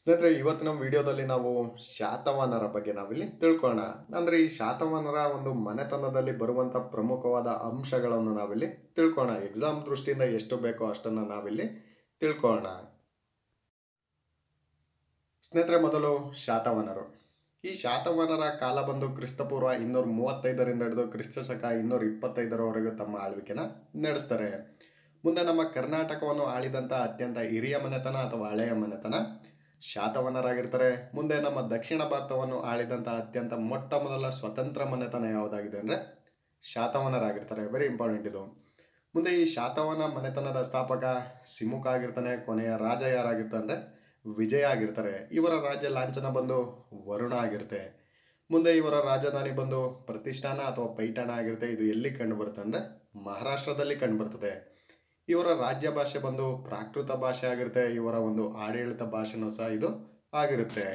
ಸ್ನೇಹಿತರೆ ಇವತ್ತಿನ ವಿಡಿಯೋದಲ್ಲಿ ನಾವು ಶಾತವಾಹನರ ಬಗ್ಗೆ ನಾವಿಲ್ಲಿ ತಿಳ್ಕೊಳ್ಳೋಣ ಅಂದ್ರೆ ಈ ಶಾತವಾಹನರ ಒಂದು ಮನೆತನದಲ್ಲಿ ಬರುವಂತ ಪ್ರಮುಖವಾದ ಅಂಶಗಳನ್ನು ನಾವಿಲ್ಲಿ ತಿಳ್ಕೊಳ್ಳೋಣ ಎಕ್ಸಾಮ್ ದೃಷ್ಟಿಯಿಂದ ಎಷ್ಟು ಬೇಕೋ ಅಷ್ಟನ್ನ ನಾವಿಲ್ಲಿ ತಿಳ್ಕೊಳ್ಳೋಣ ಸ್ನೇಹಿತರೆ ಮೊದಲು ಶಾತವಾಹನರು ಈ ಶಾತವಾಹನರ ಕಾಲ ಬಂದು ಕ್ರಿಸ್ತಪೂರ್ವ ಇನ್ನೂರ ಮೂವತ್ತೈದರಿಂದ ಹಿಡಿದು ಕ್ರಿಸ್ತ ಶಕ ಇನ್ನೂರ ಇಪ್ಪತ್ತೈದರವರೆಗೂ ತಮ್ಮ ಆಳ್ವಿಕೆನ ನಡೆಸ್ತಾರೆ ಮುಂದೆ ನಮ್ಮ ಕರ್ನಾಟಕವನ್ನು ಆಳಿದಂತ ಅತ್ಯಂತ ಹಿರಿಯ ಮನೆತನ ಅಥವಾ ಹಳೆಯ ಮನೆತನ ಶಾತವನರಾಗಿರ್ತಾರೆ ಮುಂದೆ ನಮ್ಮ ದಕ್ಷಿಣ ಭಾರತವನ್ನು ಆಳಿದಂತ ಅತ್ಯಂತ ಮೊಟ್ಟ ಮೊದಲ ಸ್ವತಂತ್ರ ಮನೆತನ ಯಾವುದಾಗಿದೆ ಅಂದ್ರೆ ಶಾತವನರಾಗಿರ್ತಾರೆ ವೆರಿ ಇಂಪಾರ್ಟೆಂಟ್ ಇದು ಮುಂದೆ ಈ ಶಾತವನ ಮನೆತನದ ಸ್ಥಾಪಕ ಸಿಮುಖ ಆಗಿರ್ತಾನೆ ಕೊನೆಯ ರಾಜ ಯಾರಾಗಿರ್ತಾರೆ ಅಂದ್ರೆ ವಿಜಯ ಆಗಿರ್ತಾರೆ ಇವರ ರಾಜ್ಯ ಲಾಂಛನ ಬಂದು ವರುಣ ಆಗಿರುತ್ತೆ ಮುಂದೆ ಇವರ ರಾಜಧಾನಿ ಬಂದು ಪ್ರತಿಷ್ಠಾನ ಅಥವಾ ಪೈಠಾಣ ಆಗಿರುತ್ತೆ ಇದು ಎಲ್ಲಿ ಕಂಡು ಬರುತ್ತೆ ಅಂದ್ರೆ ಮಹಾರಾಷ್ಟ್ರದಲ್ಲಿ ಕಂಡು ಬರ್ತದೆ ಇವರ ರಾಜ್ಯ ಭಾಷೆ ಬಂದು ಪ್ರಾಕೃತ ಭಾಷೆ ಆಗಿರುತ್ತೆ ಇವರ ಒಂದು ಆಡಳಿತ ಭಾಷೆನೂ ಸಹ ಇದು ಆಗಿರುತ್ತೆ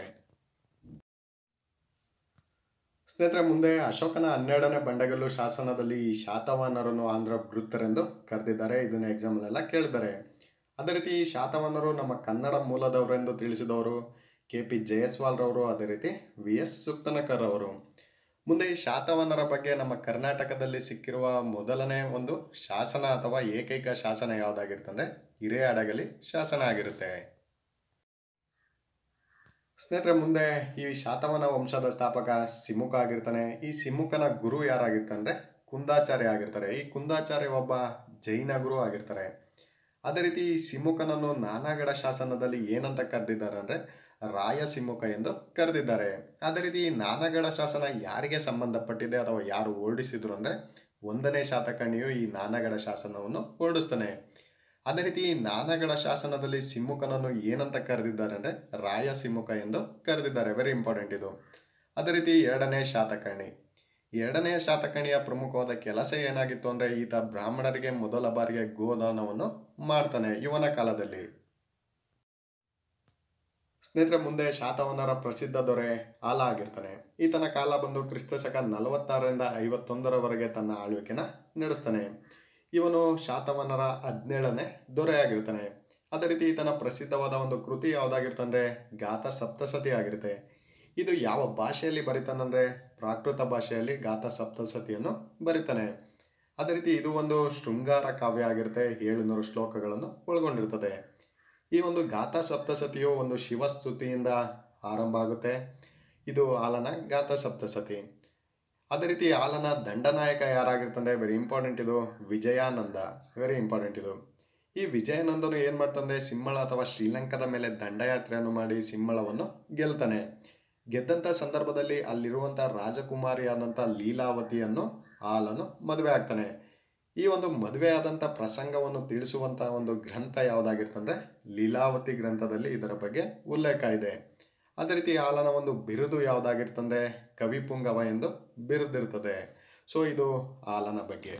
ಸ್ನೇಹಿತರೆ ಮುಂದೆ ಅಶೋಕನ ಹನ್ನೆರಡನೇ ಬಂಡಗಲ್ಲು ಶಾಸನದಲ್ಲಿ ಈ ಶಾತವಾಹನರನ್ನು ಆಂಧ್ರ ವೃತ್ತರೆಂದು ಕರೆದಿದ್ದಾರೆ ಇದನ್ನ ಎಕ್ಸಾಮ್ ಅಲ್ಲೆಲ್ಲ ಕೇಳಿದ್ದಾರೆ ಅದೇ ರೀತಿ ಈ ಶಾತವಾಹನರು ನಮ್ಮ ಕನ್ನಡ ಮೂಲದವರೆಂದು ತಿಳಿಸಿದವರು ಕೆ ಪಿ ಜಯಸ್ವಾಲ್ ರವರು ಅದೇ ರೀತಿ ವಿ ಎಸ್ ಸುಕ್ತನಕರ್ ಅವರು ಮುಂದೆ ಈ ಶಾತವಾಹನರ ಬಗ್ಗೆ ನಮ್ಮ ಕರ್ನಾಟಕದಲ್ಲಿ ಸಿಕ್ಕಿರುವ ಮೊದಲನೇ ಒಂದು ಶಾಸನ ಅಥವಾ ಏಕೈಕ ಶಾಸನ ಯಾವುದಾಗಿರ್ತಂದ್ರೆ ಹಿರೇಹಡಗಲಿ ಶಾಸನ ಆಗಿರುತ್ತೆ ಸ್ನೇಹಿತರೆ ಮುಂದೆ ಈ ಶಾತವನ ವಂಶದ ಸ್ಥಾಪಕ ಸಿಮುಖ ಆಗಿರ್ತಾನೆ ಈ ಸಿಮುಖನ ಗುರು ಯಾರಾಗಿರ್ತಾನೆ ಕುಂದಾಚಾರ್ಯ ಆಗಿರ್ತಾರೆ ಈ ಕುಂದಾಚಾರ್ಯ ಒಬ್ಬ ಜೈನ ಗುರು ಆಗಿರ್ತಾರೆ ಅದೇ ರೀತಿ ಈ ಸಿಮುಖನನ್ನು ನಾನಾಗಢ ಶಾಸನದಲ್ಲಿ ಏನಂತ ಕರೆದಿದ್ದಾರೆ ಅಂದ್ರೆ ರಾಯ ಸಿಮುಖ ಎಂದು ಕರೆದಿದ್ದಾರೆ ಅದೇ ರೀತಿ ಈ ನಾನಗಢ ಶಾಸನ ಯಾರಿಗೆ ಸಂಬಂಧಪಟ್ಟಿದೆ ಅಥವಾ ಯಾರು ಓಡಿಸಿದ್ರು ಅಂದ್ರೆ ಒಂದನೇ ಶಾತಕರ್ಣಿಯು ಈ ನಾನಗಢ ಶಾಸನವನ್ನು ಓಡಿಸ್ತಾನೆ ಅದೇ ರೀತಿ ಈ ನಾನಗಢ ಶಾಸನದಲ್ಲಿ ಸಿಮ್ಮುಖನನ್ನು ಏನಂತ ಕರೆದಿದ್ದಾರೆ ಅಂದ್ರೆ ರಾಯ ಸಿಮ್ಮುಖ ಎಂದು ಕರೆದಿದ್ದಾರೆ ವೆರಿ ಇಂಪಾರ್ಟೆಂಟ್ ಇದು ಅದೇ ರೀತಿ ಎರಡನೇ ಶಾತಕರ್ಣಿ ಎರಡನೆಯ ಶಾತಕರ್ಣಿಯ ಪ್ರಮುಖವಾದ ಕೆಲಸ ಏನಾಗಿತ್ತು ಅಂದ್ರೆ ಈತ ಬ್ರಾಹ್ಮಣರಿಗೆ ಮೊದಲ ಬಾರಿಗೆ ಗೋದಾನವನ್ನು ಮಾಡ್ತಾನೆ ಇವನ ಕಾಲದಲ್ಲಿ ಸ್ನೇಹಿತರೆ ಮುಂದೆ ಶಾತವನರ ಪ್ರಸಿದ್ಧ ದೊರೆ ಆಲ ಆಗಿರ್ತಾನೆ ಈತನ ಕಾಲ ಬಂದು ಕ್ರಿಸ್ತ ಶಕ ನಲವತ್ತಾರರಿಂದ ಐವತ್ತೊಂದರವರೆಗೆ ತನ್ನ ಆಳ್ವಿಕೆನ ನಡೆಸ್ತಾನೆ ಇವನು ಶಾತವನರ ಹದಿನೇಳನೇ ದೊರೆಯಾಗಿರ್ತಾನೆ ಅದೇ ರೀತಿ ಈತನ ಪ್ರಸಿದ್ಧವಾದ ಒಂದು ಕೃತಿ ಯಾವುದಾಗಿರ್ತಂದ್ರೆ ಗಾಥ ಸಪ್ತಸತಿ ಆಗಿರುತ್ತೆ ಇದು ಯಾವ ಭಾಷೆಯಲ್ಲಿ ಬರಿತಾನಂದ್ರೆ ಪ್ರಾಕೃತ ಭಾಷೆಯಲ್ಲಿ ಗಾಥ ಸಪ್ತಸತಿಯನ್ನು ಬರಿತಾನೆ ಅದೇ ರೀತಿ ಇದು ಒಂದು ಶೃಂಗಾರ ಕಾವ್ಯ ಆಗಿರುತ್ತೆ ಏಳುನೂರು ಶ್ಲೋಕಗಳನ್ನು ಒಳಗೊಂಡಿರ್ತದೆ ಈ ಒಂದು ಗಾಥಾ ಸಪ್ತಸತಿಯು ಒಂದು ಶಿವಸ್ತುತಿಯಿಂದ ಆರಂಭ ಆಗುತ್ತೆ ಇದು ಆಲನ ಗಾಥಾ ಸಪ್ತಸತಿ ಅದೇ ರೀತಿ ಆಲನ ದಂಡನಾಯಕ ಯಾರಾಗಿರ್ತಂದ್ರೆ ವೆರಿ ಇಂಪಾರ್ಟೆಂಟ್ ಇದು ವಿಜಯಾನಂದ ವೆರಿ ಇಂಪಾರ್ಟೆಂಟ್ ಇದು ಈ ವಿಜಯಾನಂದನು ಏನ್ ಮಾಡ್ತಾನೆ ಸಿಂಹಳ ಅಥವಾ ಶ್ರೀಲಂಕಾದ ಮೇಲೆ ದಂಡಯಾತ್ರೆಯನ್ನು ಮಾಡಿ ಸಿಂಹಳವನ್ನು ಗೆಲ್ತಾನೆ ಗೆದ್ದಂತ ಸಂದರ್ಭದಲ್ಲಿ ಅಲ್ಲಿರುವಂತ ರಾಜಕುಮಾರಿಯಾದಂಥ ಲೀಲಾವತಿಯನ್ನು ಆಲನು ಮದುವೆ ಆಗ್ತಾನೆ ಈ ಒಂದು ಮದುವೆ ಆದಂಥ ಪ್ರಸಂಗವನ್ನು ತಿಳಿಸುವಂತ ಒಂದು ಗ್ರಂಥ ಯಾವುದಾಗಿರ್ತಂದ್ರೆ ಲೀಲಾವತಿ ಗ್ರಂಥದಲ್ಲಿ ಇದರ ಬಗ್ಗೆ ಉಲ್ಲೇಖ ಇದೆ ಅದೇ ರೀತಿ ಆಲನ ಒಂದು ಬಿರುದು ಯಾವುದಾಗಿರ್ತಂದ್ರೆ ಕವಿಪುಂಗವ ಎಂದು ಬಿರುದಿರ್ತದೆ ಸೊ ಇದು ಆಲನ ಬಗ್ಗೆ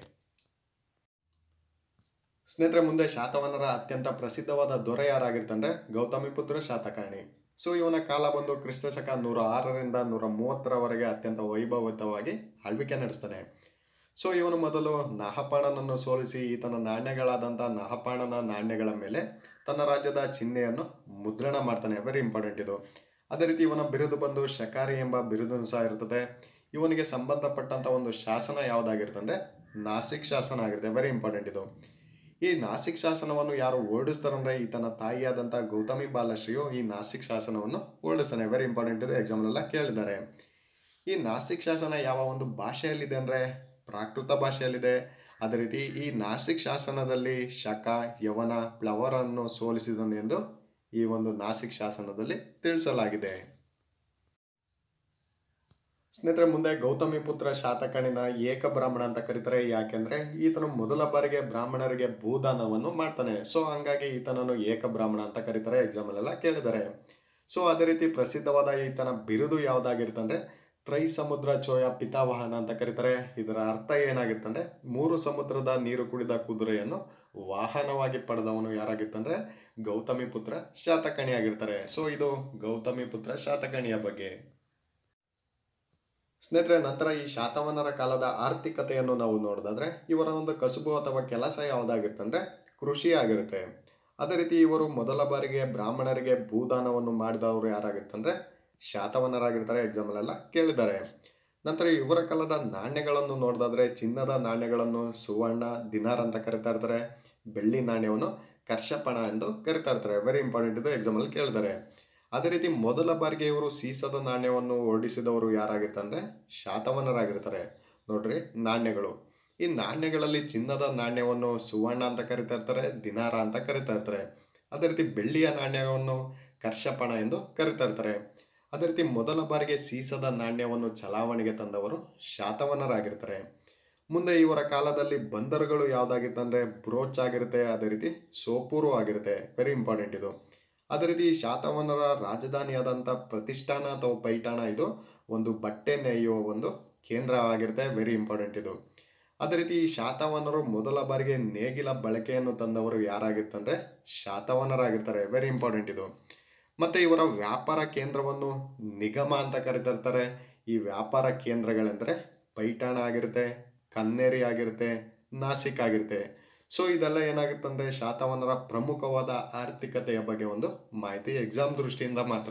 ಸ್ನೇಹಿತರೆ ಮುಂದೆ ಶಾತವನರ ಅತ್ಯಂತ ಪ್ರಸಿದ್ಧವಾದ ದೊರೆ ಯಾರಾಗಿರ್ತಂದ್ರೆ ಗೌತಮಿಪುತ್ರ ಶಾತಕರ್ಣಿ ಸೊ ಇವನ ಕಾಲ ಬಂದು ಕ್ರಿಸ್ತ ಶಕ ನೂರ ಆರರಿಂದ ನೂರ ಮೂವತ್ತರವರೆಗೆ ಅತ್ಯಂತ ವೈಭವಯುತವಾಗಿ ಆಳ್ವಿಕೆ ನಡೆಸ್ತಾನೆ ಸೊ ಇವನು ಮೊದಲು ನಹಪಾಣನನ್ನು ಸೋಲಿಸಿ ಈತನ ನಾಣ್ಯಗಳಾದಂಥ ನಹಪಾಣನ ನಾಣ್ಯಗಳ ಮೇಲೆ ತನ್ನ ರಾಜ್ಯದ ಚಿಹ್ನೆಯನ್ನು ಮುದ್ರಣ ಮಾಡ್ತಾನೆ ವೆರಿ ಇಂಪಾರ್ಟೆಂಟ್ ಇದು ಅದೇ ರೀತಿ ಇವನ ಬಿರುದು ಬಂದು ಶಕಾರಿ ಎಂಬ ಬಿರುದು ಸಹ ಇರ್ತದೆ ಇವನಿಗೆ ಸಂಬಂಧಪಟ್ಟಂತ ಒಂದು ಶಾಸನ ಯಾವುದಾಗಿರ್ತಂದ್ರೆ ನಾಸಿಕ್ ಶಾಸನ ಆಗಿರುತ್ತೆ ವೆರಿ ಇಂಪಾರ್ಟೆಂಟ್ ಇದು ಈ ನಾಸಿಕ್ ಶಾಸನವನ್ನು ಯಾರು ಓಡಿಸ್ತಾರಂದ್ರೆ ಈತನ ತಾಯಿಯಾದಂಥ ಗೌತಮಿ ಬಾಲಶ್ರೀಯು ಈ ನಾಸಿಕ್ ಶಾಸನವನ್ನು ಓಡಿಸ್ತಾನೆ ವೆರಿ ಇಂಪಾರ್ಟೆಂಟ್ ಇದು ಎಕ್ಸಾಮ್ ಎಲ್ಲ ಕೇಳಿದ್ದಾರೆ ಈ ನಾಸಿಕ್ ಶಾಸನ ಯಾವ ಒಂದು ಭಾಷೆಯಲ್ಲಿದೆ ಅಂದ್ರೆ ಪ್ರಾಕೃತ ಭಾಷೆಯಲ್ಲಿದೆ ಅದೇ ರೀತಿ ಈ ನಾಸಿಕ್ ಶಾಸನದಲ್ಲಿ ಶಕ ಯವನ ಪ್ಲವರನ್ನು ಸೋಲಿಸಿದನು ಎಂದು ಈ ಒಂದು ನಾಸಿಕ್ ಶಾಸನದಲ್ಲಿ ತಿಳಿಸಲಾಗಿದೆ ಸ್ನೇಹಿತರೆ ಮುಂದೆ ಗೌತಮಿ ಪುತ್ರ ಶಾತಕರ್ಣಿನ ಏಕ ಬ್ರಾಹ್ಮಣ ಅಂತ ಕರೀತಾರೆ ಯಾಕೆಂದ್ರೆ ಈತನು ಮೊದಲ ಬಾರಿಗೆ ಬ್ರಾಹ್ಮಣರಿಗೆ ಭೂದಾನವನ್ನು ಮಾಡ್ತಾನೆ ಸೊ ಹಂಗಾಗಿ ಈತನನ್ನು ಏಕ ಬ್ರಾಹ್ಮಣ ಅಂತ ಕರೀತಾರೆ ಎಕ್ಸಾಮ್ ಅಲ್ಲೆಲ್ಲ ಕೇಳಿದ್ದಾರೆ ಸೊ ಅದೇ ರೀತಿ ಪ್ರಸಿದ್ಧವಾದ ಈತನ ಬಿರುದು ಯಾವ್ದಾಗಿರ್ತಂದ್ರೆ ತ್ರೈ ಸಮುದ್ರ ಚೋಯ ಪಿತಾವಾಹನ ಅಂತ ಕರೀತಾರೆ ಇದರ ಅರ್ಥ ಏನಾಗಿರ್ತಂದ್ರೆ ಮೂರು ಸಮುದ್ರದ ನೀರು ಕುಡಿದ ಕುದುರೆಯನ್ನು ವಾಹನವಾಗಿ ಪಡೆದವನು ಯಾರಾಗಿರ್ತಂದ್ರೆ ಗೌತಮಿ ಪುತ್ರ ಶಾತಕರ್ಣಿ ಆಗಿರ್ತಾರೆ ಸೊ ಇದು ಗೌತಮಿ ಪುತ್ರ ಶಾತಕರ್ಣಿಯ ಬಗ್ಗೆ ಸ್ನೇಹಿತರೆ ನಂತರ ಈ ಶಾತವನರ ಕಾಲದ ಆರ್ಥಿಕತೆಯನ್ನು ನಾವು ನೋಡೋದಾದ್ರೆ ಇವರ ಒಂದು ಕಸುಬು ಅಥವಾ ಕೆಲಸ ಯಾವುದಾಗಿರ್ತಂದ್ರೆ ಕೃಷಿ ಆಗಿರುತ್ತೆ ಅದೇ ರೀತಿ ಇವರು ಮೊದಲ ಬಾರಿಗೆ ಬ್ರಾಹ್ಮಣರಿಗೆ ಭೂದಾನವನ್ನು ಮಾಡಿದವರು ಯಾರಾಗಿರ್ತಂದ್ರೆ ಶಾತವನ್ನರಾಗಿರ್ತಾರೆ ಎಕ್ಸಾಮಲ್ಲೆಲ್ಲ ಕೇಳಿದ್ದಾರೆ ನಂತರ ಇವರ ಕಾಲದ ನಾಣ್ಯಗಳನ್ನು ನೋಡೋದಾದ್ರೆ ಚಿನ್ನದ ನಾಣ್ಯಗಳನ್ನು ಸುವರ್ಣ ದಿನಾರ್ ಅಂತ ಕರಿತಾ ಇರ್ತಾರೆ ಬೆಳ್ಳಿ ನಾಣ್ಯವನ್ನು ಕರ್ಷಪಣ ಎಂದು ಕರಿತಾ ಇರ್ತಾರೆ ವೆರಿ ಇಂಪಾರ್ಟೆಂಟ್ ಇದು ಎಕ್ಸಾಮಲ್ಲಿ ಕೇಳಿದ್ದಾರೆ ಅದೇ ರೀತಿ ಮೊದಲ ಬಾರಿಗೆ ಇವರು ಸೀಸದ ನಾಣ್ಯವನ್ನು ಹೊರಡಿಸಿದವರು ಯಾರಾಗಿರ್ತಂದ್ರೆ ಶಾತವನ್ನರಾಗಿರ್ತಾರೆ ನೋಡ್ರಿ ನಾಣ್ಯಗಳು ಈ ನಾಣ್ಯಗಳಲ್ಲಿ ಚಿನ್ನದ ನಾಣ್ಯವನ್ನು ಸುವರ್ಣ ಅಂತ ಕರಿತಾ ಇರ್ತಾರೆ ದಿನಾರ ಅಂತ ಕರಿತಾ ಇರ್ತಾರೆ ಅದೇ ರೀತಿ ಬೆಳ್ಳಿಯ ನಾಣ್ಯವನ್ನು ಕರ್ಷಪಣ ಎಂದು ಕರಿತಾ ಇರ್ತಾರೆ ಅದೇ ರೀತಿ ಮೊದಲ ಬಾರಿಗೆ ಸೀಸದ ನಾಣ್ಯವನ್ನು ಚಲಾವಣೆಗೆ ತಂದವರು ಶಾತವನ್ನರಾಗಿರ್ತಾರೆ ಮುಂದೆ ಇವರ ಕಾಲದಲ್ಲಿ ಬಂದರುಗಳು ಯಾವ್ದಾಗಿತ್ತಂದ್ರೆ ಬ್ರೋಚ್ ಆಗಿರುತ್ತೆ ಅದೇ ರೀತಿ ಸೋಪೂರು ಆಗಿರುತ್ತೆ ವೆರಿ ಇಂಪಾರ್ಟೆಂಟ್ ಇದು ಅದೇ ರೀತಿ ಶಾತವನ್ನರ ರಾಜಧಾನಿಯಾದಂಥ ಪ್ರತಿಷ್ಠಾನ ಅಥವಾ ಪೈಠಾಣ ಇದು ಒಂದು ಬಟ್ಟೆ ನೇಯುವ ಒಂದು ಕೇಂದ್ರ ಆಗಿರುತ್ತೆ ವೆರಿ ಇಂಪಾರ್ಟೆಂಟ್ ಇದು ಅದೇ ರೀತಿ ಈ ಶಾತವನ್ನರು ಮೊದಲ ಬಾರಿಗೆ ನೇಗಿಲ ಬಳಕೆಯನ್ನು ತಂದವರು ಯಾರಾಗಿರ್ತಂದ್ರೆ ಶಾತವನ್ನರಾಗಿರ್ತಾರೆ ವೆರಿ ಇಂಪಾರ್ಟೆಂಟ್ ಇದು ಮತ್ತೆ ಇವರ ವ್ಯಾಪಾರ ಕೇಂದ್ರವನ್ನು ನಿಗಮ ಅಂತ ಕರಿತಿರ್ತಾರೆ ಈ ವ್ಯಾಪಾರ ಕೇಂದ್ರಗಳೆಂದರೆ ಪೈಠಾಣ ಆಗಿರುತ್ತೆ ಕನ್ನೇರಿ ಆಗಿರುತ್ತೆ ನಾಸಿಕ್ ಆಗಿರುತ್ತೆ ಸೊ ಇದೆಲ್ಲ ಏನಾಗುತ್ತಂದ್ರೆ ಶಾತವನ್ನರ ಪ್ರಮುಖವಾದ ಆರ್ಥಿಕತೆಯ ಬಗ್ಗೆ ಒಂದು ಮಾಹಿತಿ ಎಕ್ಸಾಮ್ ದೃಷ್ಟಿಯಿಂದ ಮಾತ್ರ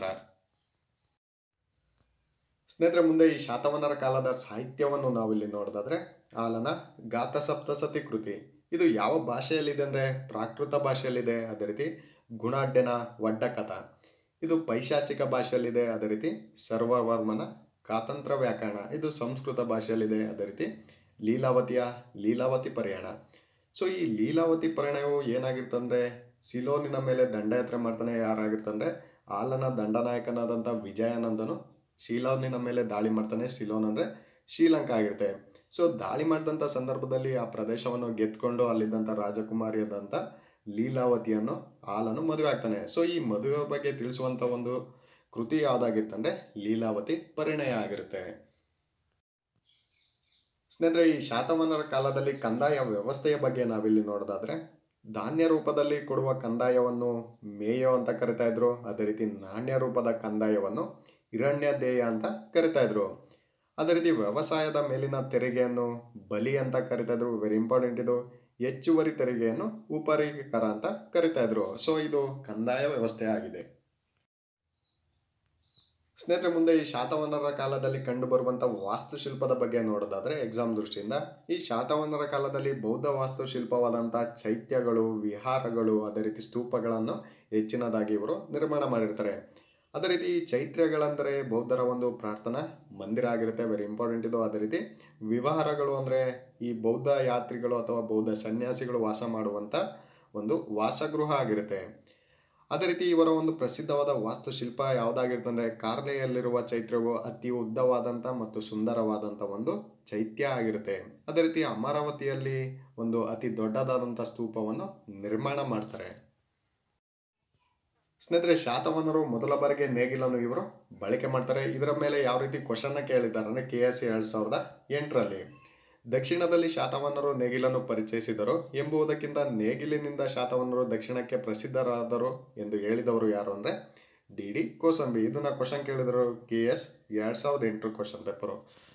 ಸ್ನೇಹಿತರೆ ಮುಂದೆ ಈ ಶಾತವನ್ನರ ಕಾಲದ ಸಾಹಿತ್ಯವನ್ನು ನಾವಿಲ್ಲಿ ನೋಡೋದಾದ್ರೆ ಆಲನ ಗಾತ ಸಪ್ತಸತಿ ಕೃತಿ ಇದು ಯಾವ ಭಾಷೆಯಲ್ಲಿದೆ ಅಂದ್ರೆ ಪ್ರಾಕೃತ ಭಾಷೆಯಲ್ಲಿದೆ ಅದೇ ರೀತಿ ಗುಣಾಢ್ಯನ ವಡ್ಡಕಥ ಇದು ಪೈಶಾಚಿಕ ಭಾಷೆಯಲ್ಲಿದೆ ಅದೇ ರೀತಿ ಸರ್ವವರ್ಮನ ಕಾತಂತ್ರ ವ್ಯಾಕರಣ ಇದು ಸಂಸ್ಕೃತ ಭಾಷೆಯಲ್ಲಿದೆ ಅದೇ ರೀತಿ ಲೀಲಾವತಿಯ ಲೀಲಾವತಿ ಪರಿಯಾಣ ಸೊ ಈ ಲೀಲಾವತಿ ಪರಿಣಯವು ಏನಾಗಿರ್ತಂದ್ರೆ ಸಿಲೋನಿನ ಮೇಲೆ ದಂಡಯಾತ್ರೆ ಮಾಡ್ತಾನೆ ಯಾರಾಗಿರ್ತಂದ್ರೆ ಆಲನ ದಂಡನಾಯಕನಾದಂಥ ವಿಜಯಾನಂದನು ಸಿಲೋನಿನ ಮೇಲೆ ದಾಳಿ ಮಾಡ್ತಾನೆ ಸಿಲೋನ್ ಅಂದ್ರೆ ಶ್ರೀಲಂಕಾ ಆಗಿರುತ್ತೆ ಸೊ ದಾಳಿ ಮಾಡಿದಂಥ ಸಂದರ್ಭದಲ್ಲಿ ಆ ಪ್ರದೇಶವನ್ನು ಗೆದ್ಕೊಂಡು ಅಲ್ಲಿದ್ದಂಥ ರಾಜಕುಮಾರಿಯಾದಂಥ ಲೀಲಾವತಿಯನ್ನು ಆಲನು ಮದುವೆ ಆಗ್ತಾನೆ ಸೊ ಈ ಮದುವೆ ಬಗ್ಗೆ ತಿಳಿಸುವಂತ ಒಂದು ಕೃತಿ ಯಾವ್ದಾಗಿರ್ತಂದ್ರೆ ಲೀಲಾವತಿ ಪರಿಣಯ ಆಗಿರುತ್ತೆ ಸ್ನೇಹಿತರೆ ಈ ಶಾತವನ್ನರ ಕಾಲದಲ್ಲಿ ಕಂದಾಯ ವ್ಯವಸ್ಥೆಯ ಬಗ್ಗೆ ನಾವಿಲ್ಲಿ ನೋಡೋದಾದ್ರೆ ಧಾನ್ಯ ರೂಪದಲ್ಲಿ ಕೊಡುವ ಕಂದಾಯವನ್ನು ಮೇಯೋ ಅಂತ ಕರಿತಾ ಇದ್ರು ಅದೇ ರೀತಿ ನಾಣ್ಯ ರೂಪದ ಕಂದಾಯವನ್ನು ಹಿರಣ್ಯದೇಯ ಅಂತ ಕರಿತಾ ಇದ್ರು ಅದೇ ರೀತಿ ವ್ಯವಸಾಯದ ಮೇಲಿನ ತೆರಿಗೆಯನ್ನು ಬಲಿ ಅಂತ ಕರಿತಾ ಇದ್ರು ವೆರಿ ಇಂಪಾರ್ಟೆಂಟ್ ಇದು ಹೆಚ್ಚುವರಿ ತೆರಿಗೆಯನ್ನು ಉಪರಿಕರ ಅಂತ ಕರಿತಾ ಇದ್ರು ಸೊ ಇದು ಕಂದಾಯ ವ್ಯವಸ್ಥೆ ಆಗಿದೆ ಸ್ನೇಹಿತರೆ ಮುಂದೆ ಈ ಶಾತವನ್ನರ ಕಾಲದಲ್ಲಿ ಕಂಡುಬರುವಂಥ ವಾಸ್ತುಶಿಲ್ಪದ ಬಗ್ಗೆ ನೋಡೋದಾದ್ರೆ ಎಕ್ಸಾಮ್ ದೃಷ್ಟಿಯಿಂದ ಈ ಶಾತವನ್ನರ ಕಾಲದಲ್ಲಿ ಬೌದ್ಧ ವಾಸ್ತುಶಿಲ್ಪವಾದಂಥ ಚೈತ್ಯಗಳು ವಿಹಾರಗಳು ಅದೇ ರೀತಿ ಸ್ತೂಪಗಳನ್ನು ಹೆಚ್ಚಿನದಾಗಿ ಇವರು ನಿರ್ಮಾಣ ಮಾಡಿರ್ತಾರೆ ಅದೇ ರೀತಿ ಈ ಚೈತ್ಯಗಳಂದರೆ ಬೌದ್ಧರ ಒಂದು ಪ್ರಾರ್ಥನಾ ಮಂದಿರ ಆಗಿರುತ್ತೆ ವೆರಿ ಇಂಪಾರ್ಟೆಂಟ್ ಇದು ಅದೇ ರೀತಿ ವಿವಾಹರಗಳು ಅಂದರೆ ಈ ಬೌದ್ಧ ಯಾತ್ರಿಗಳು ಅಥವಾ ಬೌದ್ಧ ಸನ್ಯಾಸಿಗಳು ವಾಸ ಮಾಡುವಂಥ ಒಂದು ವಾಸಗೃಹ ಆಗಿರುತ್ತೆ ಅದೇ ರೀತಿ ಇವರ ಒಂದು ಪ್ರಸಿದ್ಧವಾದ ವಾಸ್ತುಶಿಲ್ಪ ಯಾವುದಾಗಿರ್ತಂದ್ರೆ ಕಾರ್ಲೆಯಲ್ಲಿರುವ ಚೈತ್ಯವು ಅತಿ ಉದ್ದವಾದಂಥ ಮತ್ತು ಸುಂದರವಾದಂಥ ಒಂದು ಚೈತ್ಯ ಆಗಿರುತ್ತೆ ಅದೇ ರೀತಿ ಅಮರಾವತಿಯಲ್ಲಿ ಒಂದು ಅತಿ ದೊಡ್ಡದಾದಂಥ ಸ್ತೂಪವನ್ನು ನಿರ್ಮಾಣ ಮಾಡ್ತಾರೆ ಸ್ನೇಹಿತರೆ ಶಾತವನ್ನರು ಮೊದಲ ಬಾರಿಗೆ ನೇಗಿಲನ್ನು ಇವರು ಬಳಕೆ ಮಾಡ್ತಾರೆ ಇದರ ಮೇಲೆ ಯಾವ ರೀತಿ ಕ್ವಶನ್ನ ಕೇಳಿದ್ದಾರೆ ಅಂದರೆ ಕೆ ಎಸ್ ಸಿ ಎರಡು ಸಾವಿರದ ಎಂಟರಲ್ಲಿ ದಕ್ಷಿಣದಲ್ಲಿ ಶಾತವನ್ನರು ನೇಗಿಲನ್ನು ಪರಿಚಯಿಸಿದರು ಎಂಬುದಕ್ಕಿಂತ ನೇಗಿಲಿನಿಂದ ಶಾತವನ್ನರು ದಕ್ಷಿಣಕ್ಕೆ ಪ್ರಸಿದ್ಧರಾದರು ಎಂದು ಹೇಳಿದವರು ಯಾರು ಅಂದರೆ ಡಿ ಡಿ ಕೋಸಂಬಿ ಇದನ್ನ ಕ್ವಶನ್ ಕೇಳಿದರು ಕೆ ಎಸ್ ಎರಡು ಸಾವಿರದ ಎಂಟರ ಕ್ವಶನ್ ಪೇಪರು